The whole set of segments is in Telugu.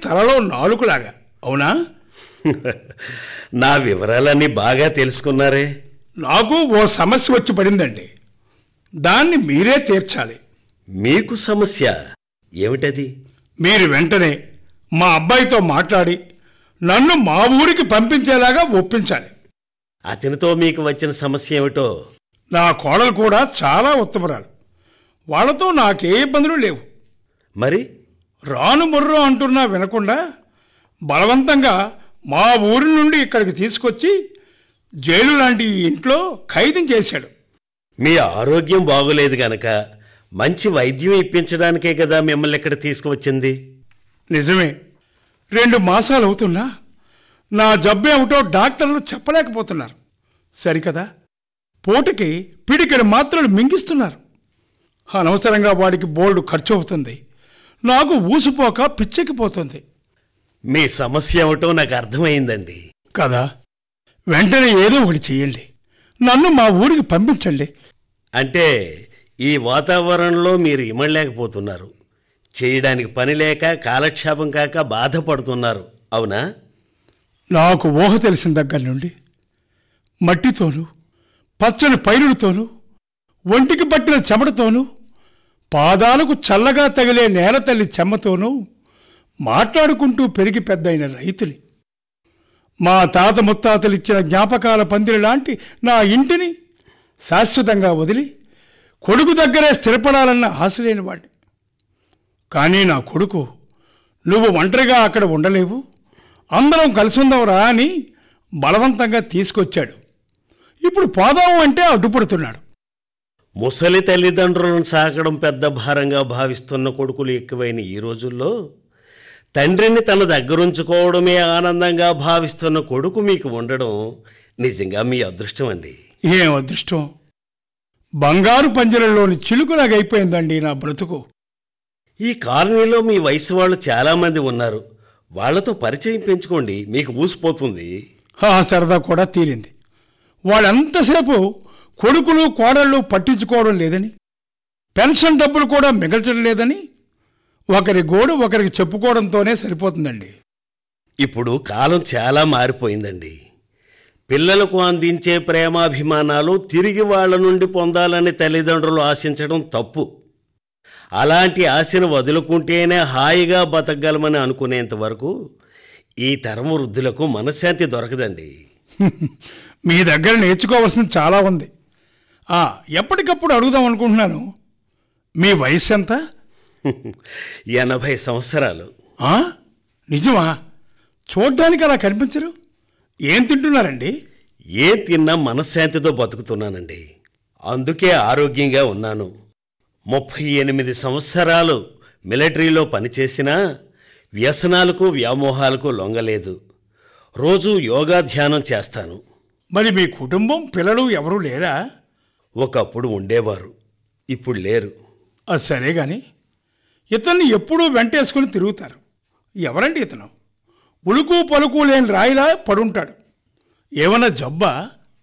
తలలో నాలుగులాగా అవునా నా వివరాలన్నీ బాగా తెలుసుకున్నారే నాకు ఓ సమస్య వచ్చి పడిందండి దాన్ని మీరే తీర్చాలి మీకు సమస్య ఏమిటది మీరు వెంటనే మా అబ్బాయితో మాట్లాడి నన్ను మా ఊరికి పంపించేలాగా ఒప్పించాలి అతనితో మీకు వచ్చిన సమస్య ఏమిటో నా కోడలు కూడా చాలా ఉత్తమరాలు వాళ్ళతో నాకే ఇబ్బందులు లేవు మరి రాను ముర్రు అంటున్నా వినకుండా బలవంతంగా మా ఊరి నుండి ఇక్కడికి తీసుకొచ్చి జైలు లాంటి ఈ ఇంట్లో ఖైదం చేశాడు మీ ఆరోగ్యం బాగోలేదు గనక మంచి వైద్యం ఇప్పించడానికే కదా మిమ్మల్ని ఇక్కడ తీసుకువచ్చింది నిజమే రెండు మాసాలు అవుతున్నా నా జబ్బు ఏమిటో డాక్టర్లు చెప్పలేకపోతున్నారు సరికదా పూటకి పిడికెడు మాత్రలు మింగిస్తున్నారు అనవసరంగా వాడికి బోల్డు ఖర్చు అవుతుంది నాకు ఊసిపోక పిచ్చెక్కిపోతుంది మీ సమస్య ఏమిటో నాకు అర్థమైందండి కదా వెంటనే ఏదో ఒకటి చెయ్యండి నన్ను మా ఊరికి పంపించండి అంటే ఈ వాతావరణంలో మీరు ఇమడలేకపోతున్నారు చేయడానికి పని లేక కాలక్షేపం కాక బాధపడుతున్నారు అవునా నాకు ఊహ తెలిసిన దగ్గర నుండి మట్టితోనూ పచ్చని పైరులతోనూ ఒంటికి పట్టిన చెమటతోనూ పాదాలకు చల్లగా తగిలే నేల తల్లి చెమ్మతోనూ మాట్లాడుకుంటూ పెరిగి పెద్దయిన రైతుని మా తాత ముత్తాతలు ఇచ్చిన జ్ఞాపకాల పందిరి లాంటి నా ఇంటిని శాశ్వతంగా వదిలి కొడుకు దగ్గరే స్థిరపడాలన్న ఆశ లేని వాడిని కానీ నా కొడుకు నువ్వు ఒంటరిగా అక్కడ ఉండలేవు అందరం కలిసి ఉందాంరా అని బలవంతంగా తీసుకొచ్చాడు ఇప్పుడు పోదాము అంటే అడ్డుపడుతున్నాడు ముసలి తల్లిదండ్రులను సాకడం పెద్ద భారంగా భావిస్తున్న కొడుకులు ఎక్కువైన ఈ రోజుల్లో తండ్రిని తన దగ్గరుంచుకోవడమే ఆనందంగా భావిస్తున్న కొడుకు మీకు ఉండడం నిజంగా మీ అదృష్టం అండి ఏం అదృష్టం బంగారు పంజరంలోని చిలుకులాగా అయిపోయిందండి నా బ్రతుకు ఈ కాలనీలో మీ వయసు వాళ్ళు చాలామంది ఉన్నారు వాళ్ళతో పరిచయం పెంచుకోండి మీకు ఊసిపోతుంది ఆ సరదా కూడా తీరింది వాళ్ళంతసేపు కొడుకులు కోడళ్ళు పట్టించుకోవడం లేదని పెన్షన్ డబ్బులు కూడా మిగల్చడం లేదని ఒకరి గోడు ఒకరికి చెప్పుకోవడంతోనే సరిపోతుందండి ఇప్పుడు కాలం చాలా మారిపోయిందండి పిల్లలకు అందించే ప్రేమాభిమానాలు తిరిగి వాళ్ళ నుండి పొందాలని తల్లిదండ్రులు ఆశించడం తప్పు అలాంటి ఆశను వదులుకుంటేనే హాయిగా బతకగలమని అనుకునేంత వరకు ఈ తరం వృద్ధులకు మనశ్శాంతి దొరకదండి మీ దగ్గర నేర్చుకోవాల్సింది చాలా ఉంది ఆ, ఎప్పటికప్పుడు అడుగుదాం అనుకుంటున్నాను మీ వయసు ఎంత ఎనభై సంవత్సరాలు ఆ? నిజమా చూడ్డానికి అలా కనిపించరు ఏం తింటున్నారండి ఏం తిన్నా మనశ్శాంతితో బతుకుతున్నానండి అందుకే ఆరోగ్యంగా ఉన్నాను ముప్పై ఎనిమిది సంవత్సరాలు మిలిటరీలో పనిచేసినా వ్యసనాలకు వ్యామోహాలకు లొంగలేదు రోజు యోగా ధ్యానం చేస్తాను మరి మీ కుటుంబం పిల్లలు ఎవరూ లేరా ఒకప్పుడు ఉండేవారు ఇప్పుడు లేరు అది సరే గాని ఇతన్ని ఎప్పుడూ వెంటేసుకుని తిరుగుతారు ఎవరండి ఇతను ఉలుకు పలుకు లేని రాయిలా పడుంటాడు ఏమన్నా జబ్బా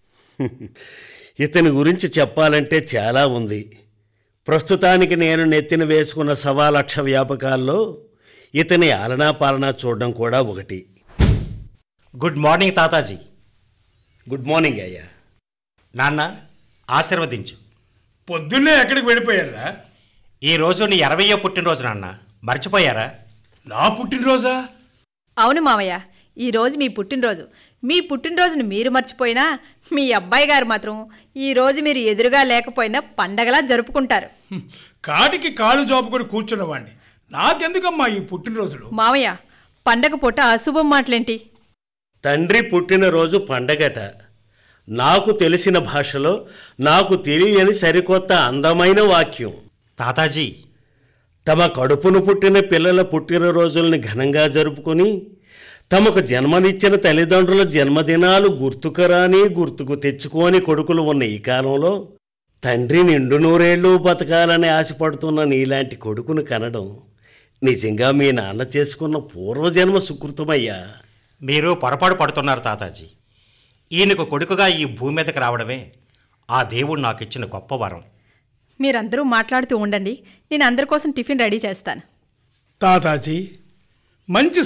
ఇతని గురించి చెప్పాలంటే చాలా ఉంది ప్రస్తుతానికి నేను నెత్తిన వేసుకున్న సవా లక్ష వ్యాపకాల్లో ఇతని ఆలనా పాలనా చూడడం కూడా ఒకటి గుడ్ మార్నింగ్ తాతాజీ గుడ్ మార్నింగ్ అయ్యా నాన్న ఆశీర్వదించు పొద్దున్నే ఎక్కడికి వెళ్ళిపోయారా ఈ రోజు నీ ఇరవయో పుట్టినరోజు నాన్న మర్చిపోయారా నా పుట్టినరోజా అవును మావయ్య ఈరోజు మీ పుట్టినరోజు మీ పుట్టినరోజును మీరు మర్చిపోయినా మీ అబ్బాయి గారు మాత్రం ఈరోజు మీరు ఎదురుగా లేకపోయినా పండగలా జరుపుకుంటారు హ్మ్. కాటికి కాలు జోపుకొని కూర్చున్నవాడిని నాకెందుకమ్మా ఈ పుట్టినరోజులు మావయ్య పండగ పూట అశుభం మాటలేంటి తండ్రి పుట్టినరోజు పండగట నాకు తెలిసిన భాషలో నాకు తెలియని సరికొత్త అందమైన వాక్యం తాతాజీ తమ కడుపును పుట్టిన పిల్లల పుట్టినరోజుల్ని ఘనంగా జరుపుకొని తమకు జన్మనిచ్చిన తల్లిదండ్రుల జన్మదినాలు గుర్తుకురాని గుర్తుకు తెచ్చుకోని కొడుకులు ఉన్న ఈ కాలంలో తండ్రి నిండు నూరేళ్ళు బతకాలని ఆశపడుతున్న నీలాంటి కొడుకును కనడం నిజంగా మీ నాన్న చేసుకున్న పూర్వజన్మ సుకృతమయ్యా మీరు పొరపాటు పడుతున్నారు తాతాజీ ఈయనకు కొడుకుగా ఈ భూమి మీదకి రావడమే ఆ దేవుడు నాకు ఇచ్చిన గొప్ప వరం మీరందరూ మాట్లాడుతూ ఉండండి నేను అందరి కోసం టిఫిన్ రెడీ చేస్తాను తాతాజీ మంచి